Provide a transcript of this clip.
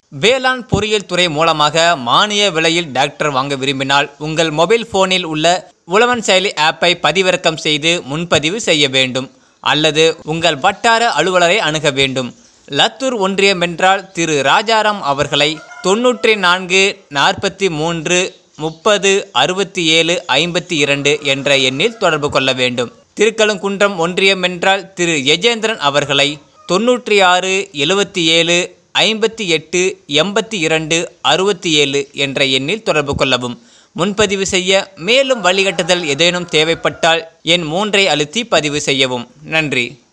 வேளாண் பொறியியல் துறை மூலமாக மானிய விலையில் டிராக்டர் வாங்க விரும்பினால் உங்கள் மொபைல் போனில் உள்ள உழவன் செயலி ஆப்பை பதிவிறக்கம் செய்து முன்பதிவு செய்ய வேண்டும் அல்லது உங்கள் வட்டார அலுவலரை அணுக வேண்டும் லத்தூர் ஒன்றியம் என்றால் திரு ராஜாராம் அவர்களை தொன்னூற்றி நான்கு நாற்பத்தி மூன்று முப்பது அறுபத்தி ஏழு ஐம்பத்தி இரண்டு என்ற எண்ணில் தொடர்பு கொள்ள வேண்டும் திருக்கழுங்குன்றம் ஒன்றியம் என்றால் திரு யஜேந்திரன் அவர்களை தொன்னூற்றி ஆறு எழுபத்தி ஏழு ஐம்பத்தி எட்டு எண்பத்தி இரண்டு அறுபத்தி ஏழு என்ற எண்ணில் தொடர்பு கொள்ளவும் முன்பதிவு செய்ய மேலும் வழிகாட்டுதல் ஏதேனும் தேவைப்பட்டால் எண் மூன்றை அழுத்தி பதிவு செய்யவும் நன்றி